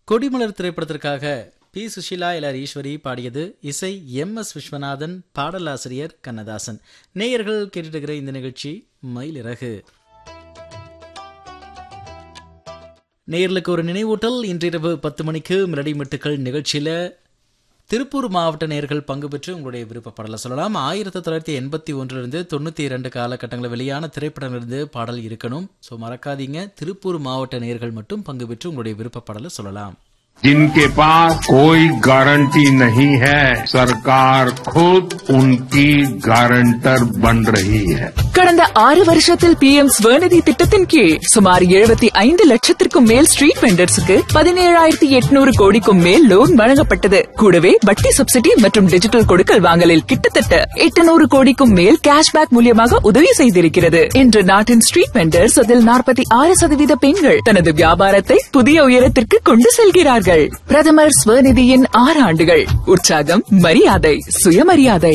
கொடிமலர் திரைப்படத்திற்காக B Sushila LR Eswari பாடியது இசை எம் எஸ் விஸ்வநாதன் பாடலாசிரியர் கண்ணதாசன் நேயர்கள் கேட்டுட்டு இந்த நிகழ்ச்சி மயிலிறகு நேயர்களுக்கு ஒரு நினைவூட்டல் இன்றிரவு பத்து மணிக்கு மிரடி மிட்டுக்கள் நிகழ்ச்சியில திருப்பூர் மாவட்ட நேர்கள் பங்கு பெற்று உங்களுடைய விருப்பப்படலை சொல்லலாம் ஆயிரத்தி தொள்ளாயிரத்தி எண்பத்தி ஒன்றிலிருந்து தொண்ணூற்றி இரண்டு காலகட்டங்களில் வெளியான திரைப்படங்களிலிருந்து பாடல் இருக்கணும் ஸோ மறக்காதீங்க திருப்பூர் மாவட்ட நேர்கள் மட்டும் பங்கு பெற்று உங்களுடைய விருப்பப்படலை சொல்லலாம் जिनके पास कोई गारंटी नहीं है सरकार खुद उनकी गारंटर बन रही है கடந்த ஆறு வருஷத்தில் பி எம் ஸ்வநிதி திட்டத்தின் கீழ் சுமார் எழுபத்தி ஐந்து லட்சத்திற்கும் மேல் ஸ்ட்ரீட் வெண்டர்ஸுக்கு பதினேழாயிரத்தி எட்நூறு கோடிக்கும் மேல் லோன் வழங்கப்பட்டது கூடவே வட்டி சப்சிடி மற்றும் டிஜிட்டல் கொடுக்கல் வாங்கலில் கிட்டத்தட்ட எட்டுநூறு கோடிக்கும் மேல் கேஷ்பேக் மூலியமாக உதவி செய்திருக்கிறது இன்று நாட்டின் ஸ்ட்ரீட் வெண்டர்ஸ் அதில் நாற்பத்தி ஆறு சதவீத பெண்கள் தனது வியாபாரத்தை புதிய உயரத்திற்கு கொண்டு செல்கிறார்கள் பிரதமர் ஸ்வநிதியின் ஆறு ஆண்டுகள் உற்சாகம் மரியாதை சுயமரியாதை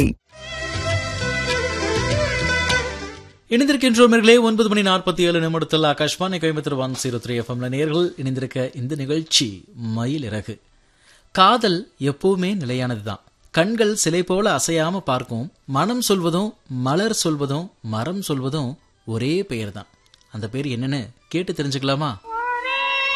இணைந்திருக்கின்றோம் நேர்களே ஒன்பது மணி நாற்பத்தி ஏழு நிமிடத்தில் Akashvani Coimbatore one zero three எஃப்எம்ல நேர்கள் இணைந்திருக்க இந்த நிகழ்ச்சி மயில் இறகு காதல் எப்பவுமே நிலையானதுதான் கண்கள் சிலை போல அசையாம பார்க்கும் மனம் சொல்வதும் மலர் சொல்வதும் மரம் சொல்வதும் ஒரே பெயர் தான் அந்த பேர் என்னன்னு கேட்டு தெரிஞ்சுக்கலாமா